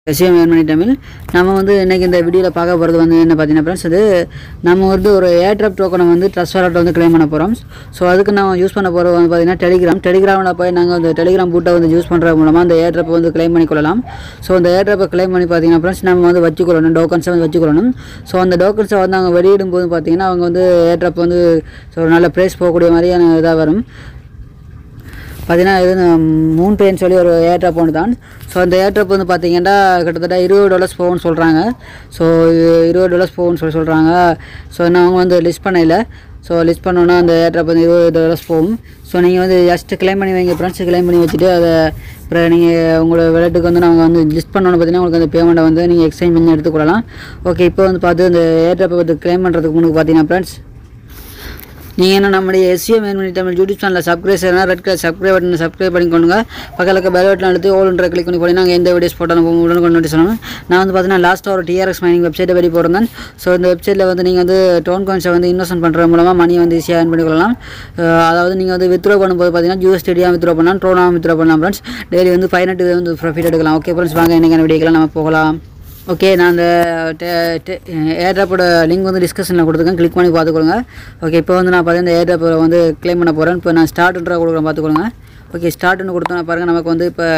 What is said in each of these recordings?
SM வேர்மணி Tamil நம்ம வந்து இன்றைக்கி இந்த வீடியோவில் பார்க்க போகிறது வந்து என்ன பார்த்தீங்கன்னா ஃப்ரெண்ட்ஸ் அது நம்ம வந்து ஒரு ஏர்ட்ராப் டோக்கனை வந்து ட்ரஸ்ட் வாலெட் வந்து க்ளைம் பண்ண போகிறோம் ஸோ அதுக்கு நம்ம யூஸ் பண்ண போகிறது வந்து பார்த்தீங்கன்னா டெலிகிராம் டெலிகிராமில் போய் நாங்கள் அந்த டெலிகிராம் பூட்டை வந்து யூஸ் பண்ணுறது மூலமாக அந்த ஏர்ட்ராப்பை வந்து க்ளைம் பண்ணிக்கொள்ளலாம் ஸோ அந்த ஏர்ட்ராப்பை க்ளைம் பண்ணி பார்த்தீங்கன்னா ஃப்ரெண்ட்ஸ் நம்ம வந்து வச்சுக்கொள்ளணும் டோக்கன்ஸை வந்து வச்சுக்கொள்ளணும் ஸோ அந்த டோக்கன்ஸை வந்து அவங்க வெளியிடும் போது பார்த்தீங்கன்னா அவங்க வந்து ஏர்ட்ராப் வந்து ஸோ நல்ல ப்ரைஸ் போகக்கூடிய மாதிரியான இதாக வரும் பார்த்தீங்கன்னா இது மூன் பேன்னு சொல்லி ஒரு ஏர்ட்ராப் ஒன்று தான் ஸோ அந்த ஏர்ட்ராப் வந்து பார்த்தீங்கன்னா கிட்டத்தட்ட இருபது டாலர்ஸ் போகும்னு சொல்கிறாங்க ஸோ இருபது டாலர்ஸ் போகும்னு சொல்லி சொல்கிறாங்க ஸோ இன்னும் அவங்க வந்து லிஸ்ட் பண்ணல ஸோ லிஸ்ட் பண்ணோன்னா அந்த ஏர்ட்ராப் வந்து இருபது டாலர்ஸ் போகும் ஸோ நீங்கள் வந்து ஜஸ்ட் கிளைம் பண்ணி வைங்க ஃப்ரெண்ட்ஸ் கிளைம் பண்ணி வச்சுட்டு அதை அப்புறம் நீங்கள் உங்களோட விளையாட்டுக்கு வந்து நாங்கள் வந்து லிஸ்ட் பண்ணோன்னு பார்த்தீங்கன்னா உங்களுக்கு அந்த பேமெண்ட்டை வந்து நீங்கள் எக்ஸ்சேஞ்ச் பண்ணி எடுத்துக்கொள்ளலாம் ஓகே இப்போ வந்து பார்த்து இந்த ஏர்ட்ராப்பை வந்து கிளைம் பண்ணுறதுக்கு முன்னாடி பார்த்தீங்கன்னா ஃப்ரெண்ட்ஸ் நீங்கள் என்ன நம்முடைய எஸ்சிஎம் வேன்மணி தமிழ் யூடியூப் சேனலில் சப்ஸ்கிரைப் செய்யணும் red colour subscribe button subscribe பண்ணிக்கொள்ளுங்க பக்கத்தில் இருக்க பெல் பட்டன் அழுத்தி ஓல்ன்ற கிளிக் பண்ணி போனீங்கன்னா நாங்கள் எந்த வீடியோஸ் போட்டாலும் உடனே கொண்டு நோட்டீஸ் சொல்லணும் நான் வந்து பார்த்தீங்கன்னா லாஸ்ட்டாக ஒரு டிஆர்எக்ஸ் மைனிங் வெப்சைட்டை பற்றி போட்டிருந்தேன் ஸோ இந்த வெப்சைட்டில் வந்து நீங்கள் வந்து டோன் காயின்ஸை வந்து இன்வெஸ்ட்மெண்ட் பண்ணுறது மூலமாக மணி வந்து ஈஸியாக ஏர்ன் பண்ணிக்கொள்ளலாம் அஹ் அதாவது நீங்கள் வந்து வித்ரோ பண்ணும்போது பார்த்தீங்கன்னா யூஎஸ்டிடியாக வித்ரோ பண்ணலாம் ட்ரோனாக வித்ரோ பண்ணலாம் ஃப்ரெண்ட்ஸ் டெய்லி வந்து பதினெட்டு வந்து ப்ராஃபிட் எடுக்கலாம் ஓகே ஃப்ரெண்ட்ஸ் வாங்க என்னைக்கான வீடியோக்கெல்லாம் நம்ம போகலாம் ஓகே நான் அந்த ஏர்ட்ராப்போட லிங்க் வந்து டிஸ்கஷனில் கொடுத்துருக்கேன் கிளிக் பண்ணி பார்த்துக்கோங்க ஓகே இப்போ வந்து நான் பார்த்தீங்கன்னா இந்த ஏர்ட்ராப்பை வந்து க்ளைம் பண்ண போகிறேன் இப்போ நான் ஸ்டார்ட்ன்ற கொடுக்குறேன் பார்த்துக்கோங்க ஓகே ஸ்டார்ட்னு கொடுத்தோன்னா பாருங்கள் நமக்கு வந்து இப்போ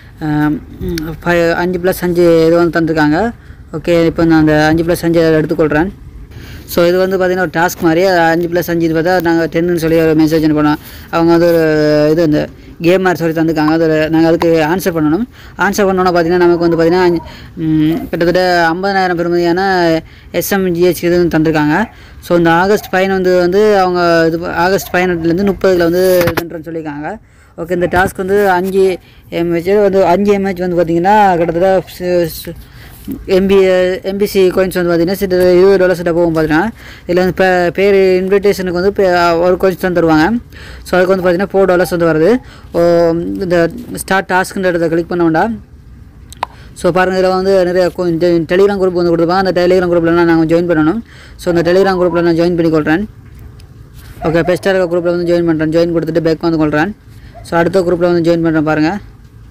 ஃபைவ் அஞ்சு ப்ளஸ் அஞ்சு இது வந்து தந்துருக்காங்க ஓகே இப்போ நான் அந்த அஞ்சு ப்ளஸ் அஞ்சு எடுத்துக்கொள்கிறேன் ஸோ இது வந்து பார்த்திங்கன்னா ஒரு டாஸ்க் மாதிரி அது அஞ்சு ப்ளஸ் அஞ்சு இது பார்த்தா நாங்கள் டென்னு சொல்லி ஒரு மெசேஜ் பண்ணோம் அவங்க வந்து ஒரு இது இந்த கேம் மாதிரி சொல்லி தந்துருக்காங்க அது நாங்கள் அதுக்கு ஆன்சர் பண்ணணும் ஆன்சர் பண்ணோன்னா பார்த்தீங்கன்னா நமக்கு வந்து பார்த்திங்கன்னா அஞ்சு- ம், கிட்டத்தட்ட ஐம்பதாயிரம் பெறுமதியான எஸ்எம்ஜிஹெச் இது வந்து தந்திருக்காங்க ஸோ இந்த ஆகஸ்ட் பயன் வந்து வந்து அவங்க இது ஆகஸ்ட் பதினெட்டுலேருந்து முப்பதில் வந்து இதுன்றன்னு சொல்லியிருக்காங்க ஓகே இந்த டாஸ்க் வந்து அஞ்சு எம்ஹெச் வந்து அஞ்சு எம்ஹெச் வந்து பார்த்திங்கன்னா கிட்டத்தட்ட ச- ச- எம்பி எம்பிசி கோயின்ஸ் வந்து பார்த்தீங்கன்னா சிட்ட இருபது டாலர்ஸ் கிட்ட போகும் பார்த்தீங்கன்னா இதில் வந்து இப்போ பேர் இன்விடேஷனுக்கு வந்து பே- ஒரு கோயின்ஸ் தான் தருவாங்க ஸோ அதுக்கு வந்து பார்த்தீங்கன்னா ஃபோர் டாலர்ஸ் வந்து வருது ஓ, இந்த ஸ்டார்ட் டாஸ்க்குன்ற இடத்த கிளிக் பண்ண வேண்டாம் ஸோ பாருங்கள் இதில் வந்து நிறைய கொஞ்சம் டெலிகிராம் குரூப் வந்து கொடுத்துருப்பாங்க அந்த டெலிகிராம் குரூப்பில் நாங்கள் ஜாயின் பண்ணணும் ஸோ அந்த டெலிகிராம் குரூப்பில் நான் ஜாயின் பண்ணிக்கொள்கிறேன் ஓகே பெஸ்ட்டாக இருக்க குரூப்பில் வந்து ஜாயின் பண்ணுறேன் ஜாயின் கொடுத்துட்டு பேக் வந்து கொள்கிறேன் ஸோ அடுத்த குரூப்பில் வந்து ஜாயின் பண்ணுறேன் பாருங்கள்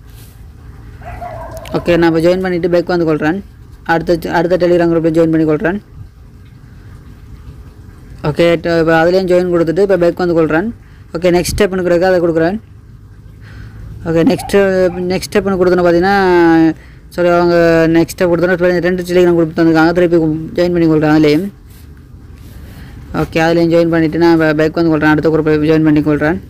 ஓகே நான் இப்போ ஜாயின் பண்ணிவிட்டு பேக் வந்து கொள்கிறேன் அடுத்த அடுத்த டெலிகிராம் குரூப்பில் ஜாயின் பண்ணி கொள்கிறேன் ஓகே இப்போ அதுலேயும் ஜாயின் கொடுத்துட்டு இப்போ பேக் வந்து கொள்கிறேன் ஓகே நெக்ஸ்ட் ஸ்டெப்னு கொடுக்க அதை கொடுக்குறேன் ஓகே நெக்ஸ்ட்டு நெக்ஸ்ட் ஸ்டெப்னு கொடுத்தோன்னு பார்த்தீங்கன்னா சரி அவங்க நெக்ஸ்ட் ஸ்டெப் கொடுத்தோன்னா ரெண்டு டெலிகிராம் குரூப் தந்துருக்காங்க திருப்பி ஜாயின் பண்ணி கொள்கிறேன் அதுலேயும் ஓகே அதுலேயும் ஜாயின் பண்ணிவிட்டு நான் பேக் வந்து கொள்கிறேன் அடுத்த குரூப்பில் ஜாயின் பண்ணி கொள்கிறேன்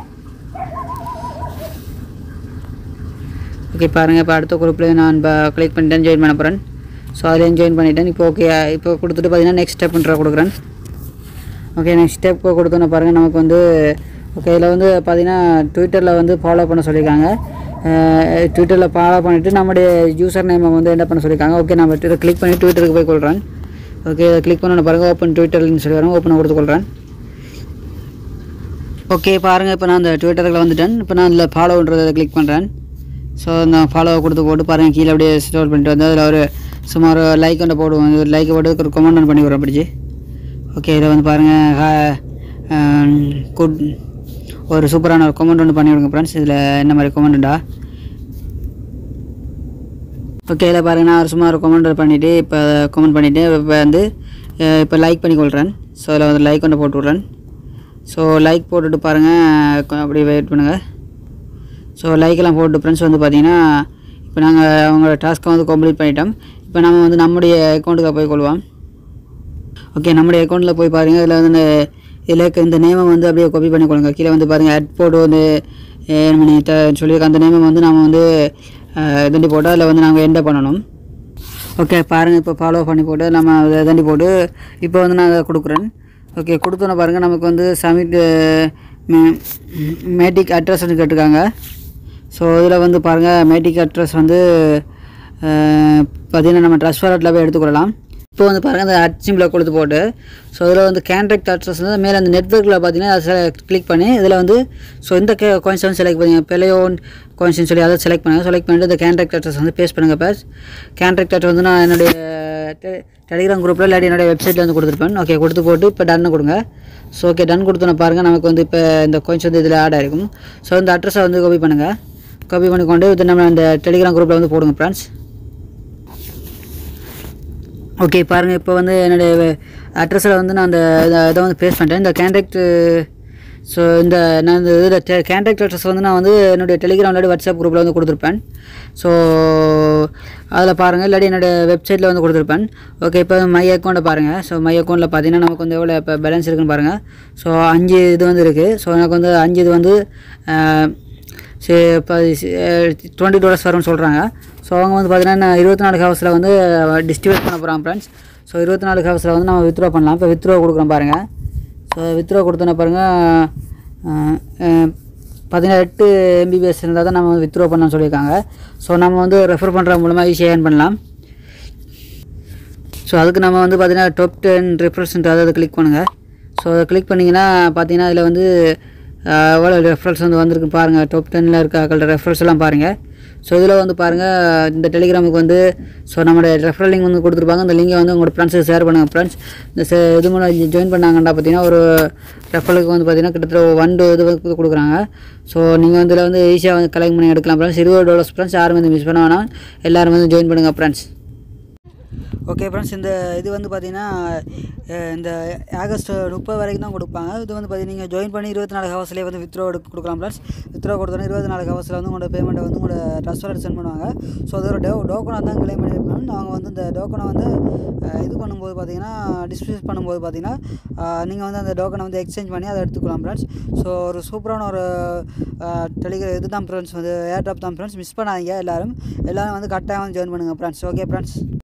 ஓகே பாருங்கள் இப்போ அடுத்த குரூப்பில் நான் இப்போ கிளிக் பண்ணிட்டேன் ஜாயின் பண்ண போகிறேன் ஸோ அதுலேயும் ஜாயின் பண்ணிட்டேன் இப்போ ஓகே இப்போ கொடுத்துட்டு பார்த்தீங்கன்னா நெக்ஸ்ட் ஸ்டெப்ன்ற கொடுக்குறேன் ஓகே நெக்ஸ்ட் ஸ்டெப் கொடுத்தோன்னு பாருங்கள் நமக்கு வந்து ஓகே இதில் வந்து பார்த்தீங்கன்னா ட்விட்டரில் வந்து ஃபாலோ பண்ண சொல்லியிருக்காங்க ட்விட்டரில் ஃபாலோ பண்ணிவிட்டு நம்முடைய யூசர் நேமை வந்து என்ன பண்ண சொல்லியிருக்காங்க ஓகே நான் இதை கிளிக் பண்ணி ட்விட்டருக்கு போய் கொள்கிறேன் ஓகே இதை கிளிக் பண்ண பாருங்கள் ஓப்பன் ட்விட்டர்னு சொல்லி வரும் ஓப்பனை கொடுத்து கொள்கிறேன் ஓகே பாருங்கள் இப்போ நான் அந்த ட்விட்டரில் வந்துட்டேன் இப்போ நான் அதில் ஃபாலோன்றதை கிளிக் பண்ணுறேன் ஸோ நான் ஃபாலோ கொடுத்து போட்டு பாருங்கள் கீழே அப்படியே ஸ்டோர் பண்ணிட்டு வந்து அதில் ஒரு சுமார் லைக் ஒன்று போடுவோம் ஒரு லைக் போட்டு ஒரு கமெண்ட் பண்ணி விட்றேன் பிடிச்சி ஓகே இதை வந்து பாருங்கள் குட் ஒரு சூப்பரான ஒரு கமெண்ட் ஒன்று பண்ணி விடுங்க ஃப்ரெண்ட்ஸ் இதில் என்ன மாதிரி கமெண்ட்டா ஓகே இதில் பாருங்க நான் ஒரு சும்மா ஒரு கமெண்ட் பண்ணிவிட்டு இப்போ கமெண்ட் பண்ணிவிட்டு இப்போ வந்து அஹ், இப்போ லைக் பண்ணி கொள்கிறேன் ஸோ அதில் வந்து லைக் ஒன்று போட்டு விட்றேன் ஸோ லைக் போட்டுட்டு பாருங்கள் அப்படியே வெயிட் பண்ணுங்கள் ஸோ லைக்கெல்லாம் போட்டு ஃப்ரெண்ட்ஸ் வந்து பார்த்தீங்கன்னா இப்போ நாங்கள் அவங்களோட டாஸ்க்கை வந்து கம்ப்ளீட் பண்ணிட்டோம் இப்போ நம்ம வந்து நம்முடைய அக்கௌண்ட்டுக்கு போய் கொள்வோம் ஓகே நம்முடைய அக்கௌண்ட்டில் போய் பாருங்கள் இதில் வந்து இந்த இதில் இருக்க இந்த நேமை வந்து அப்படியே காப்பி பண்ணி கொள்ளுங்க கீழே வந்து பாருங்கள் அட் போட்டு வந்து ஏழு மணி த சொல்லியிருக்க அந்த நேமை வந்து நம்ம வந்து தண்டி போட்டு அதில் வந்து நாங்கள் என்டர் பண்ணணும் ஓகே பாருங்கள் இப்போ ஃபாலோ பண்ணி போட்டு நம்ம அதை தண்டி போட்டு இப்போ வந்து நான் அதை கொடுக்குறேன் ஓகே கொடுத்தோன்னே பாருங்கள் நமக்கு வந்து சமிட் மேட்டிக் அட்ரஸ்ன்னு கேட்டிருக்காங்க ஸோ இதில் வந்து பாருங்கள் மேட்டிக் அட்ரஸ் வந்து அஹ், பார்த்தீங்கன்னா நம்ம ட்ரஸ் வாலெட்டில் போய் எடுத்துக்கொள்ளலாம் இப்போ வந்து பாருங்கள் அந்த அட் சிம்பிளை கொடுத்து போட்டு ஸோ இதில் வந்து கேண்ட்ராக்ட் அட்ரஸ் வந்து மேலே அந்த நெட்ஒர்க்கில் பார்த்தீங்கன்னா அதை கிளிக் பண்ணி இதில் வந்து ஸோ இந்த கே coins வந்து செலக்ட் பண்ணி பெலையோன் கோயின்ஸ்னு சொல்லி அதை செலக்ட் பண்ணுங்கள் செலக்ட் பண்ணிட்டு இந்த கேண்ட்ராக்ட் அட்ரஸ் வந்து பேஸ்ட் பண்ணுங்கள் பேஸ் கேண்ட்ராக்ட் அட்ரஸ் வந்து நான் என்னுடைய டெ- டெலிகிராம் குரூப்பில் இல்லாட்டி என்னுடைய வெப்சைட்டில் வந்து கொடுத்துருப்பேன் ஓகே கொடுத்து போட்டு இப்போ டன்னு கொடுங்க ஸோ ஓகே டன் கொடுத்தோன்னு பாருங்கள் நமக்கு வந்து இப்போ இந்த கோயின்ஸ் வந்து இதில் ஆட் ஆகிருக்கும் ஸோ இந்த அட்ரஸை வந்து காப்பி பண்ணுங்கள் காப்பி பண்ணி கொண்டு இது நம்ம இந்த டெலிகிராம் குரூப்பில் வந்து போடுங்க ஃப்ரெண்ட்ஸ் ஓகே பாருங்கள் இப்போ வந்து என்னுடைய அட்ரஸில் வந்து நான் அந்த இதை- இதை வந்து பேஸ் பண்ணிட்டேன் இந்த கான்டாக்ட் ஸோ இந்த நான் இந்த இதில் கான்டாக்ட் அட்ரஸ் வந்து நான் வந்து என்னுடைய டெலிகிராம் இல்லாட்டி வாட்ஸ்அப் குரூப்பில் வந்து கொடுத்துருப்பேன் ஸோ அதில் பாருங்கள் இல்லாட்டி என்னுடைய வெப்சைட்டில் வந்து கொடுத்துருப்பேன் ஓகே இப்போ மை அக்கௌண்ட்டை பாருங்கள் ஸோ மை அக்கௌண்ட்டில் பார்த்தீங்கன்னா நமக்கு வந்து எவ்வளோ இப்போ பேலன்ஸ் இருக்குன்னு பாருங்கள் ஸோ அஞ்சு இது வந்து இருக்குது ஸோ எனக்கு வந்து அஞ்சு இது வந்து சரி இப்போ டுவெண்ட்டி டாலர்ஸ் வரும்னு சொல்கிறாங்க ஸோ அவங்க வந்து பார்த்தீங்கன்னா இருபத்தி நாலு ஹவர்ஸில் வந்து டிஸ்ட்ரிபியூட் பண்ண போகிறாங்க ஃப்ரெண்ட்ஸ் ஸோ இருபத்தி நாலு ஹவர்ஸில் வந்து நம்ம வித்ட்ரா பண்ணலாம் இப்போ வித்ட்ரா கொடுக்குறோம் பாருங்கள் ஸோ வித்ட்ரா கொடுத்தோன்னா பாருங்கள் பதினெட்டு எம்பிபிஎஸ் இருந்தால் தான் நம்ம வந்து வித்ட்ரா பண்ணலாம்னு சொல்லியிருக்காங்க ஸோ நம்ம வந்து ரெஃபர் பண்ணுற மூலமாக ஈஸியாக ஏர்ன் பண்ணலாம் ஸோ அதுக்கு நம்ம வந்து பார்த்தீங்கன்னா டாப் டென் ரெஃபரன்ஸ் அதை கிளிக் பண்ணுங்கள் ஸோ அதை கிளிக் பண்ணிங்கன்னா பார்த்தீங்கன்னா அதில் வந்து ஆஹ், எவ்வளோ ரெஃபரன்ஸ் வந்து வந்திருக்கு பாருங்கள் டாப் டென்னில் இருக்க ஆக்களோட ரெஃபரன்ஸ் எல்லாம் பாருங்கள் ஸோ இதில் வந்து பாருங்கள் இந்த டெலிகிராமுக்கு வந்து ஸோ நம்மளோட ரெஃபரல் லிங்க் வந்து கொடுத்துருப்பாங்க அந்த லிங்கை வந்து உங்களோட ஃப்ரெண்ட்ஸுக்கு ஷேர் பண்ணுங்கள் ஃப்ரெண்ட்ஸ் இந்த se- இது மூலம் ஜாயின் பண்ணாங்கண்டா பார்த்தீங்கன்னா ஒரு ரெஃபரலுக்கு வந்து பார்த்தீங்கன்னா கிட்டத்தட்ட ஒன் டூ இது வந்து கொடுக்குறாங்க ஸோ நீங்கள் வந்து இதில் வந்து ஈஸியாக வந்து கலெக்ட் பண்ணி எடுக்கலாம் ஃப்ரெண்ட்ஸ் இருபது டாலர்ஸ் ஃப்ரெண்ட்ஸ் யாரும் வந்து மிஸ் பண்ண வேணாம் எல்லாரும் வந்து ஜாயின் பண்ணுங்கள் ஃப்ரெண்ட்ஸ் ஓகே ஃப்ரெண்ட்ஸ் இந்த இது வந்து பார்த்தீங்கன்னா அஹ், இந்த ஆகஸ்ட் முப்பது வரைக்கும் தான் கொடுப்பாங்க இது வந்து பார்த்தீங்கன்னா நீங்கள் ஜாயின் பண்ணி இருபத்தி நாலு ஹவர்ஸ்லேயே வந்து வித்ரோ கொடுக்கலாம் ஃப்ரெண்ட்ஸ் வித்ரோ கொடுத்தோன்னா இருபத்தி நாலு ஹவர்ஸில் வந்து உங்களோட பேமெண்ட்டை வந்து உங்களோட ட்ரான்ஸ்ஃபர் சென்ட் பண்ணுவாங்க ஸோ அது ஒரு டோ டோக்கனாக தான் கிளைம் பண்ணியிருப்பாங்க அவங்க வந்து இந்த டோக்கனை வந்து அஹ், இது பண்ணும்போது பார்த்தீங்கன்னா டிஸ்பியூஸ் பண்ணும்போது பார்த்தீங்கன்னா நீங்கள் வந்து அந்த டோக்கனை வந்து எக்ஸ்சேஞ்ச் பண்ணி அதை எடுத்துக்கலாம் ஃப்ரெண்ட்ஸ் ஸோ ஒரு சூப்பரான ஒரு டெலிகிரா இது தான் ஃப்ரெண்ட்ஸ் வந்து ஏர் ட்ராப் தான் ஃப்ரெண்ட்ஸ் மிஸ் பண்ணாதீங்க எல்லாரும் எல்லாரும் வந்து கட்டாயம் வந்து ஜாயின் பண்ணுங்கள் ஃப்ரெண்ட்ஸ் ஓகே ஃப்ரெண்ட்ஸ்